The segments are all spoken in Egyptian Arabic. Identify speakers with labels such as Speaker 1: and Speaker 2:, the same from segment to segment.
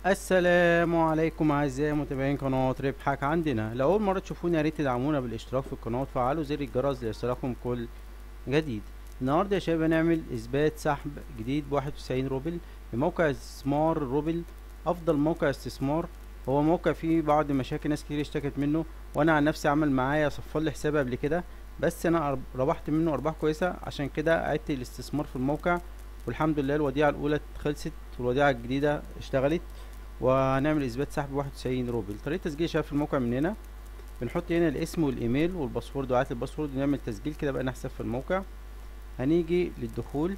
Speaker 1: السلام عليكم اعزائي متابعين قناه ربحك عندنا لو اول مره تشوفونا يا ريت تدعمونا بالاشتراك في القناه وتفعلوا زر الجرس ليصلكم كل جديد النهارده يا شباب هنعمل اثبات سحب جديد بواحد وتسعين روبل بموقع استثمار روبل افضل موقع استثمار هو موقع فيه بعض مشاكل ناس كتير اشتكت منه وانا عن نفسي عمل معايا صفر لي حساب قبل كده بس انا ربحت منه ارباح كويسه عشان كده عدت الاستثمار في الموقع والحمد لله الوديعه الاولى خلصت والوديعه الجديده اشتغلت وهنعمل اثبات سحب واحد وتسعين روبل طريقه تسجيل شباب في الموقع من هنا بنحط هنا الاسم والايميل والباسورد وعات الباسورد ونعمل تسجيل كده بقى حساب في الموقع هنيجي للدخول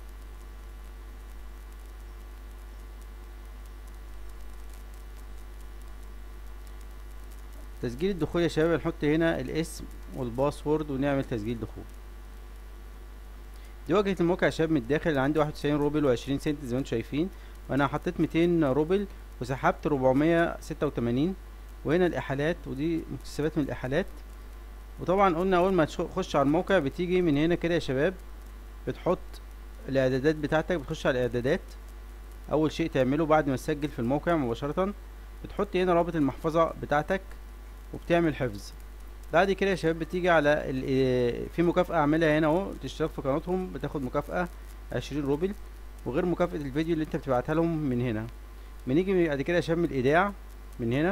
Speaker 1: تسجيل الدخول يا شباب هنحط هنا الاسم والباسورد ونعمل تسجيل دخول دي واجهة الموقع يا شباب من الداخل اللي عندي واحد وتسعين روبل وعشرين سنت زي ما انتم شايفين وانا حطيت ميتين روبل وسحبت ربعمية ستة وتمانين وهنا الاحالات ودي مكتسبات من الاحالات وطبعا قلنا اول ما تخش على الموقع بتيجي من هنا كده يا شباب بتحط الاعدادات بتاعتك بتخش على الاعدادات اول شيء تعمله بعد ما تسجل في الموقع مباشرة بتحط هنا رابط المحفظة بتاعتك وبتعمل حفظ بعد كده يا شباب بتيجي على في مكافأة اعملها هنا اهو تشترك في قناتهم بتاخد مكافأة عشرين روبل وغير مكافأة الفيديو اللي انت بتبعتها لهم من هنا بنيجي بعد كده يا شباب من الايداع من هنا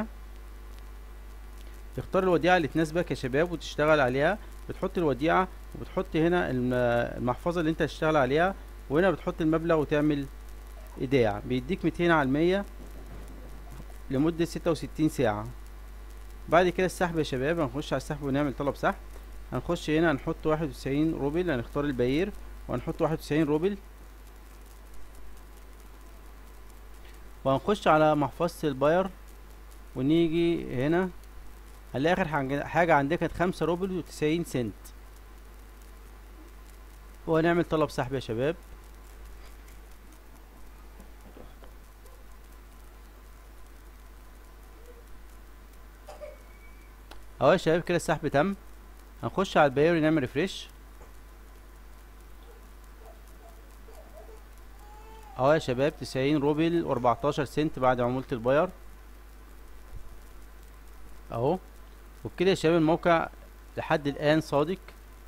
Speaker 1: تختار الوديعة اللي تناسبك يا شباب وتشتغل عليها بتحط الوديعة وبتحط هنا المحفظة اللي انت هتشتغل عليها وهنا بتحط المبلغ وتعمل ايداع بيديك ميتين على المية لمدة ستة وستين ساعة بعد كده السحب يا شباب هنخش على السحب ونعمل طلب سحب هنخش هنا هنحط واحد وتسعين روبل هنختار الباير وهنحط واحد وتسعين روبل وهنخش على محفظة الباير ونيجي هنا هنلاقي اخر حاجة عندك كانت خمسة روبل وتسعين سنت وهنعمل طلب سحب يا شباب اهو يا شباب كده السحب تم هنخش على الباير ونعمل ريفريش اهو يا شباب تسعين روبل واربعتاشر سنت بعد عمولة الباير اهو وبكده يا شباب الموقع لحد الان صادق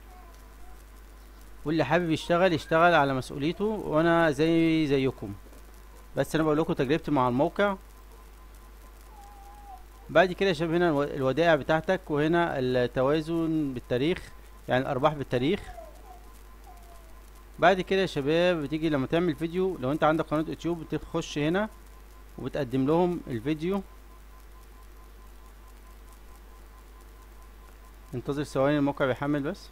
Speaker 1: واللي حابب يشتغل يشتغل على مسؤوليته وانا زي زيكم بس انا بقول لكم تجربتي مع الموقع بعد كده يا شباب هنا الودائع بتاعتك وهنا التوازن بالتاريخ يعني الارباح بالتاريخ بعد كده يا شباب بتيجي لما تعمل فيديو لو انت عندك قناة يوتيوب بتخش هنا وبتقدم لهم الفيديو انتظر ثواني الموقع بيحمل بس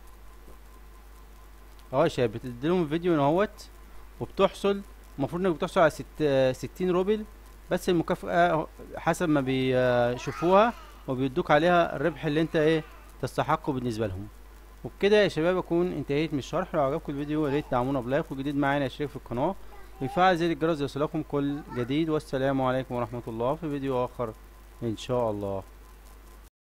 Speaker 1: اهو يا شباب بتديلهم الفيديو اهوت وبتحصل المفروض انك بتحصل على ست ستين روبل بس المكافأة حسب ما بيشوفوها وبيدوك عليها الربح اللي انت ايه تستحقه بالنسبة لهم وبكده يا شباب اكون انتهيت من الشرح لو عجبكم الفيديو يا ريت تدعمونا بلايك وجديد معانا اشترك في القناة ويفعل زر الجرس ليصلكم كل جديد والسلام عليكم ورحمة الله في فيديو اخر ان شاء الله